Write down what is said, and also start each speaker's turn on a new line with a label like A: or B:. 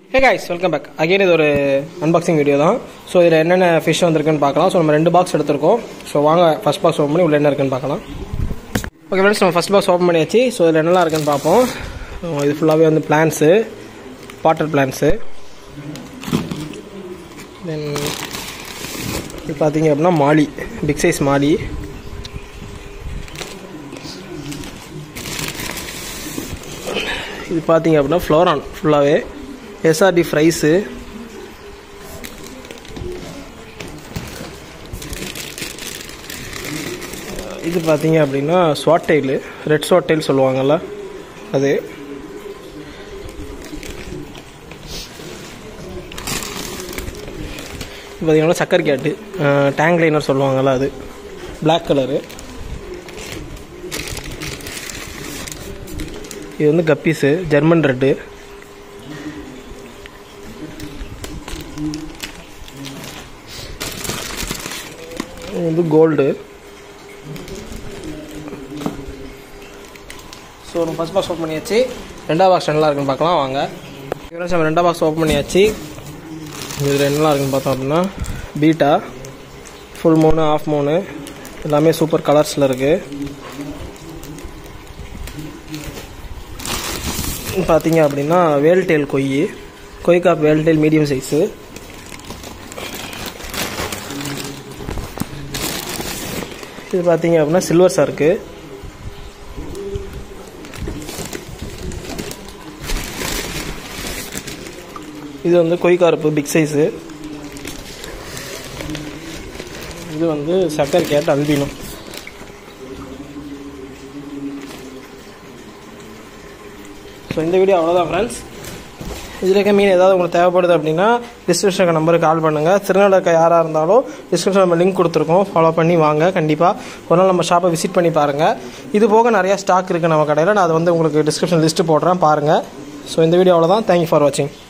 A: ஹே guys welcome back again இது ஒரு unboxing video தான் ஸோ இதில் என்னென்ன ஃபிஷ் வந்திருக்குன்னு பார்க்கலாம் ஸோ நம்ம ரெண்டு பாக்ஸ் எடுத்திருக்கோம் ஸோ வாங்க ஃபர்ஸ்ட் பாக்ஸ் ஓப்பன் பண்ணி உள்ள என்ன இருக்குன்னு பார்க்கலாம் ஓகே ஃப்ரெண்ட்ஸ் நம்ம ஃபர்ஸ்ட் பாக்ஸ் ஓப்பன் பண்ணியாச்சு ஸோ இதில் என்னெல்லாம் இருக்குன்னு பார்ப்போம் அஹ் இது ஃபுல்லாகவே வந்து பிளான்ஸு பாட்டர் பிளான்ஸு தென் இது பார்த்தீங்க அப்படின்னா மாலி பிக் சைஸ் மாலி இது பார்த்தீங்க அப்படின்னா ஃப்ளோரான் ஃபுல்லாகவே எஸ்ஆர்டி ஃப்ரைஸு இது பார்த்தீங்க அப்படின்னா swordtail red swordtail சொல்லுவாங்கள்ல அது இது பார்த்தீங்கன்னா சக்கர் கேட்டு டேங்க் லைனர் சொல்லுவாங்கள்ல அது Black கலரு இது வந்து கப்பீஸு ஜெர்மன் ரெட்டு இது வந்து கோல்டு ஸோ நம்ம ஃபஸ்ட் பாக்ஸ் ஓப்பன் பண்ணியாச்சு ரெண்டாவது பாக்ஸ் நல்லா இருக்குன்னு பார்க்கலாம் வாங்க ஃப்ரெண்ட்ஸ் நம்ம ரெண்டாவது பாக்ஸ் ஓப்பன் பண்ணியாச்சு இதில் என்னலாம் இருக்குன்னு பார்த்தோம் அப்படின்னா பீட்டா ஃபுல் மூணு ஆஃப் மூணு எல்லாமே சூப்பர் கலர்ஸில் இருக்குது பார்த்தீங்க அப்படின்னா வேல்டெயில் கொய் கொய்காப் வேல்டெயில் மீடியம் சைஸு இது பார்த்தீங்க அப்படின்னா சில்வர் சார்க்கு இது வந்து கொய்கார்ப்பு பிக் சைஸு இது வந்து சக்கர் கேட் அல்பினோ ஸோ இந்த வீடியோ அவ்வளோதான் ஃப்ரெண்ட்ஸ் இதில் இருக்க மீன் ஏதாவது உங்களுக்கு தேவைப்படுது அப்படின்னா டிஸ்கிரிப்ஷன் நம்பருக்கு கால் பண்ணுங்கள் திருநெல்வேலிக்க யாராக இருந்தாலும் டிஸ்கிரிப்ஷன் நம்ம லிங்க் கொடுத்துருக்கோம் ஃபாலோ பண்ணி வாங்க கண்டிப்பாக ஒரு நாள் நம்ம ஷாப்பை விசிட் பண்ணி பாருங்கள் இது போக நிறையா ஸ்டாக் இருக்குது நம்ம கடையில் நான் அதை வந்து உங்களுக்கு டிஸ்கிரிப்ஷன் லிஸ்ட்டு போடுறேன் பாருங்கள் ஸோ இந்த வீடியோ அவ்வளோதான் தேங்க்யூ ஃபார் வாட்சிங்